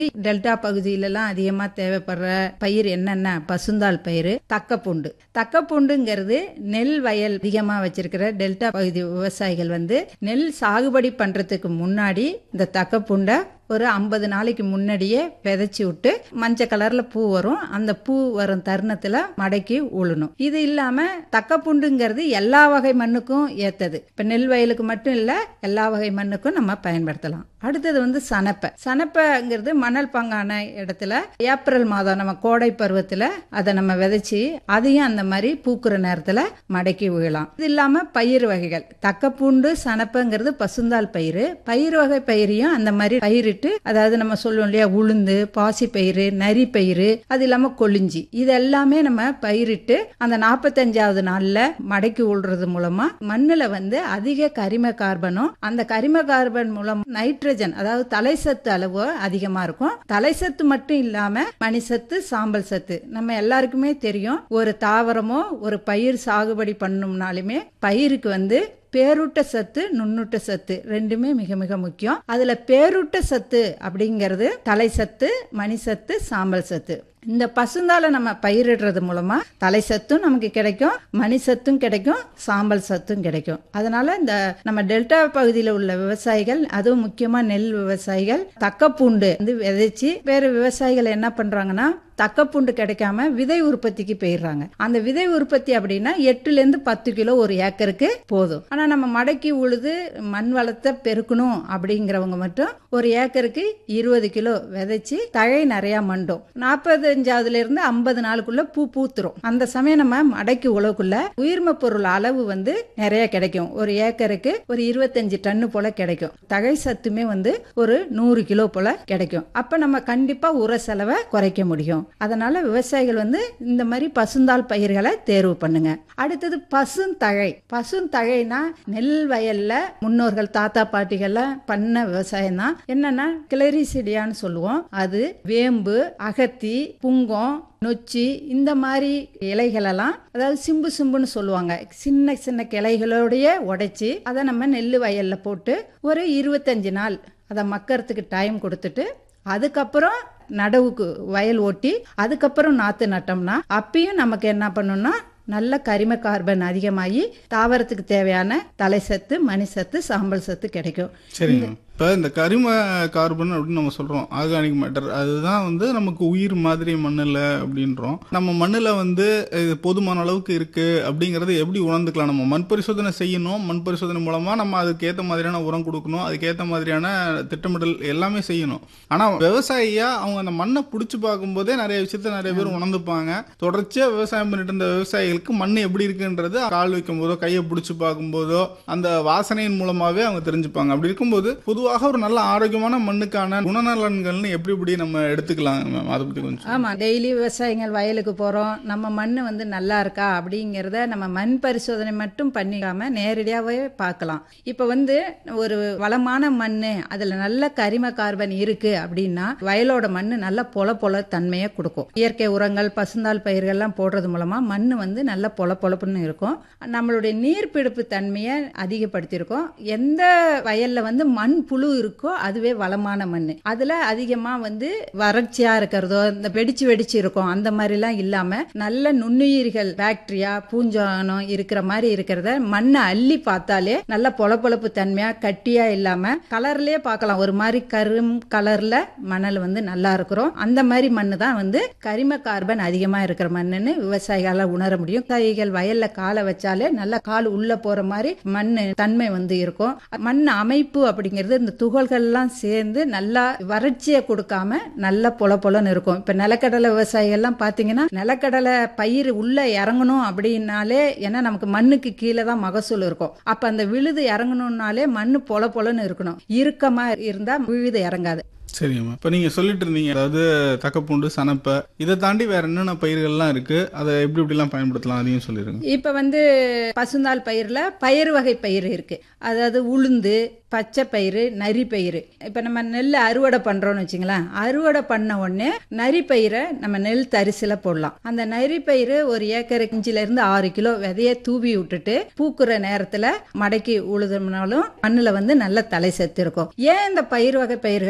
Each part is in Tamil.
டெல்டா பகுதியிலலாம் அதிகமா தேவைப்படுற பயிர் என்னென்ன பசுந்தாள் பயிர் தக்கப்பூண்டு தக்கப்பூண்டுங்கிறது நெல் வயல் அதிகமா வச்சிருக்கிற டெல்டா பகுதி விவசாயிகள் வந்து நெல் சாகுபடி பண்றதுக்கு முன்னாடி இந்த தக்கப்பூண்டை ஒரு ஐம்பது நாளைக்கு முன்னாடியே விதைச்சி விட்டு மஞ்சள் கலர்ல பூ வரும் அந்த பூ வரும் தருணத்துல மடக்கி உழணும் இது இல்லாம தக்கப்பூண்டுங்கிறது எல்லா வகை மண்ணுக்கும் ஏத்தது இப்ப நெல் வயலுக்கு மட்டும் இல்ல எல்லா வகை மண்ணுக்கும் நம்ம பயன்படுத்தலாம் அடுத்தது வந்து சனப்பை சனப்பைங்கிறது மணல் பங்கான இடத்துல ஏப்ரல் மாதம் நம்ம கோடை பருவத்துல அதை நம்ம விதைச்சி அதையும் அந்த மாதிரி பூக்குற நேரத்துல மடக்கி விழலாம் இது இல்லாம பயிர் வகைகள் தக்கப்பூண்டு சனப்பைங்கிறது பசுந்தாள் பயிர் பயிர் வகை பயிரையும் அந்த மாதிரி பயிரிட்டு அதாவது நம்ம சொல்லுவோம் இல்லையா உளுந்து பாசி பயிறு நரி பயிறு அது இல்லாம கொளிஞ்சி இது எல்லாமே நம்ம பயிரிட்டு அந்த நாற்பத்தஞ்சாவது நாள்ல மடக்கி விடுறது மூலமா மண்ணுல வந்து அதிக கரிம கார்பனும் அந்த கரிம கார்பன் மூலம் நைட்ரஜன் அதாவது தலைசத்து அளவு அதிகமா இருக்கும் தலைசத்து மட்டும் இல்லாம மணிசத்து சாம்பல் சத்து நம்ம எல்லாருக்குமே தெரியும் ஒரு தாவரமோ ஒரு பயிர் சாகுபடி பண்ணோம்னாலுமே பயிருக்கு வந்து பேரூட்ட சத்து நுண்ணூட்ட சத்து ரெண்டுமே மிக மிக முக்கியம் அதுல பேரூட்ட சத்து அப்படிங்கிறது தலை சத்து மணி சத்து சாம்பல் சத்து இந்த பசுந்தால நம்ம பயிரிடுறது மூலமா தலை சத்தும் நமக்கு கிடைக்கும் மணி சத்தும் கிடைக்கும் சாம்பல் சத்தும் கிடைக்கும் அதனால இந்த நம்ம டெல்டா பகுதியில் உள்ள விவசாயிகள் அதுவும் முக்கியமா நெல் விவசாயிகள் தக்கப்பூண்டு வந்து விதைச்சு வேற விவசாயிகள் என்ன பண்றாங்கன்னா தக்கப்பூண்டு கிடைக்காம விதை உற்பத்திக்கு போயிடுறாங்க அந்த விதை உற்பத்தி அப்படின்னா எட்டுல இருந்து பத்து கிலோ ஒரு ஏக்கருக்கு போதும் ஆனா நம்ம மடக்கி உழுது மண் வளத்தை பெருக்கணும் அப்படிங்கிறவங்க மட்டும் ஒரு ஏக்கருக்கு இருபது கிலோ விதைச்சு தழை நிறைய மண்டும் நாற்பத்தஞ்சாவதுல இருந்து ஐம்பது நாளுக்குள்ள பூ பூத்துரும் அந்த சமயம் நம்ம மடக்கி உழவுக்குள்ள உயிர்ம பொருள் அளவு வந்து நிறைய கிடைக்கும் ஒரு ஏக்கருக்கு ஒரு இருபத்தஞ்சு டன்னு போல கிடைக்கும் தழை சத்துமே வந்து ஒரு நூறு கிலோ போல கிடைக்கும் அப்ப நம்ம கண்டிப்பா உர செலவை குறைக்க முடியும் அதனால விவசாயிகள் வந்து இந்த மாதிரி பசுந்தாள் பயிர்களை தேர்வு பண்ணுங்க அடுத்தது பசுந்தழை பசுந்தழைனா நெல் வயல்ல முன்னோர்கள் தாத்தா பாட்டிகள்லாம் பண்ண விவசாயம் தான் என்னன்னா கிளரிசிடியான்னு சொல்லுவோம் அது வேம்பு அகத்தி புங்கம் நொச்சி இந்த மாதிரி இலைகளெல்லாம் அதாவது சிம்பு சிம்புன்னு சொல்லுவாங்க சின்ன சின்ன கிளைகளோடைய உடைச்சி அதை நம்ம நெல் வயல்ல போட்டு ஒரு இருபத்தஞ்சு நாள் அதை மக்கறதுக்கு டைம் கொடுத்துட்டு அதுக்கப்புறம் நடவுக்கு வயல் ஓட்டி அதுக்கப்புறம் நாற்று நட்டோம்னா அப்பயும் நமக்கு என்ன பண்ணணும்னா நல்ல கரிம கார்பன் அதிகமாகி தாவரத்துக்கு தேவையான தலை சத்து மணி சத்து சாம்பல் சத்து கிடைக்கும் சரிங்க இப்போ இந்த கரிம கார்பன் அப்படின்னு நம்ம சொல்றோம் ஆர்கானிக் மேட்டர் அதுதான் வந்து நமக்கு உயிர் மாதிரி மண்ணில் அப்படின்றோம் நம்ம மண்ணில் வந்து இது போதுமான அளவுக்கு இருக்கு அப்படிங்கறத எப்படி உணர்ந்துக்கலாம் நம்ம மண் பரிசோதனை செய்யணும் மண் பரிசோதனை மூலமா நம்ம அதுக்கேற்ற மாதிரியான உரம் கொடுக்கணும் அதுக்கேற்ற மாதிரியான திட்டமிடல் எல்லாமே செய்யணும் ஆனா விவசாயியா அவங்க அந்த மண்ணை பிடிச்சி பார்க்கும்போதே நிறைய விஷயத்த நிறைய பேர் உணர்ந்துப்பாங்க தொடர்ச்சியா விவசாயம் பண்ணிட்டு இருந்த விவசாயிகளுக்கு மண் எப்படி இருக்குன்றது கால் வைக்கும் போதோ கையை பிடிச்சி பார்க்கும்போதோ அந்த வாசனையின் மூலமாவே அவங்க தெரிஞ்சுப்பாங்க அப்படி இருக்கும்போது பொதுவாக ஒரு நல்ல ஆரோக்கியமான மண்ணுக்கான குணநலன்கள்னு எப்படி எப்படி நம்ம எடுத்துக்கலாம் மேம் அதை பத்தி கொஞ்சம் ஆமா டெய்லி விவசாயிகள் வயலுக்கு போறோம் நம்ம மண் வந்து நல்லா இருக்கா அப்படிங்கிறத நம்ம மண் பரிசோதனை மட்டும் பண்ணிக்காம நேரடியாவே பார்க்கலாம் இப்ப வந்து ஒரு வளமான மண் அதுல நல்ல கரிம கார்பன் இருக்கு அப்படின்னா வயலோட மண் நல்ல பொல பொல தன்மையை கொடுக்கும் இயற்கை உரங்கள் பசுந்தாள் பயிர்கள்லாம் போடுறது மூலமா மண் வந்து நல்ல பொல பொலப்புன்னு இருக்கும் நம்மளுடைய நீர்பிடிப்பு தன்மையை அதிகப்படுத்தியிருக்கோம் எந்த வயல்ல வந்து மண் புழு இருக்கோ அதுவே வளமான மண் அதுல அதிகமா வந்து வறட்சியா இருக்கிறதோ இந்த வெடிச்சு வெடிச்சு இருக்கும் அந்த மாதிரிலாம் இல்லாம நல்ல நுண்ணுயிர்கள் பாக்டீரியா பூஞ்சானம் இருக்கிற மாதிரி இருக்கிறத மண்ணை அள்ளி பார்த்தாலே நல்ல பொலப்பொலப்பு தன்மையா கட்டியா இல்லாம கலர்லயே பார்க்கலாம் ஒரு மாதிரி கரும் கலர்ல மணல் வந்து நல்லா இருக்கிறோம் அந்த மாதிரி மண்ணு தான் வந்து கரிம கார்பன் அதிகமா இருக்கிற மண்ணுன்னு விவசாயிகளால உணர முடியும் விவசாயிகள் வயல்ல காலை வச்சாலே நல்ல கால் உள்ள போற மாதிரி மண் தன்மை வந்து இருக்கும் மண் அமைப்பு அப்படிங்கிறது இந்த துகள்கள்லாம் சேர்ந்து நல்லா வறட்சியை கொடுக்காம நல்லா பொல பொலன்னு இருக்கும் இப்ப நிலக்கடலை விவசாயிகள்லாம் பாத்தீங்கன்னா நிலக்கடலை பயிர் உள்ள இறங்கணும் அப்படின்னாலே ஏன்னா நமக்கு மண்ணுக்கு கீழே தான் மகசூல் இருக்கும் அப்ப அந்த விழுது இறங்கணும்னாலே மண்ணு பொல பொலன்னு இருக்கணும் இறுக்கமா இருந்தா விழுது இறங்காது சரிங்கம்மா இப்போ நீங்கள் சொல்லிட்டு இருந்தீங்க அதாவது தக்கப்பூண்டு சனப்பை இதை தாண்டி வேற என்னென்ன பயிர்கள்லாம் இருக்கு அதை எப்படி எப்படிலாம் பயன்படுத்தலாம் அதையும் சொல்லிடுங்க இப்ப வந்து பசுந்தாள் பயிர்ல பயிர் வகை பயிர் இருக்கு அதாவது உளுந்து பச்சை பயிறு நரி பயிறு இப்ப நம்ம நெல் அறுவடை பண்றோம்னு வச்சுங்களேன் அறுவடை பண்ண உடனே நரி பயிரை நம்ம நெல் தரிசில போடலாம் அந்த நரி பயிறு ஒரு ஏக்கருக்கு அஞ்சுல இருந்து ஆறு கிலோ விதைய தூவி விட்டுட்டு பூக்குற நேரத்துல மடக்கி உழுதுனாலும் மண்ணுல வந்து நல்ல தலை செத்து இருக்கும் ஏன் இந்த பயிர் வகை பயிர்களை எடுக்கிறோம்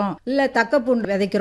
பண்றோம் இல்ல தக்கப்பூண்டு விதைக்கிறோம்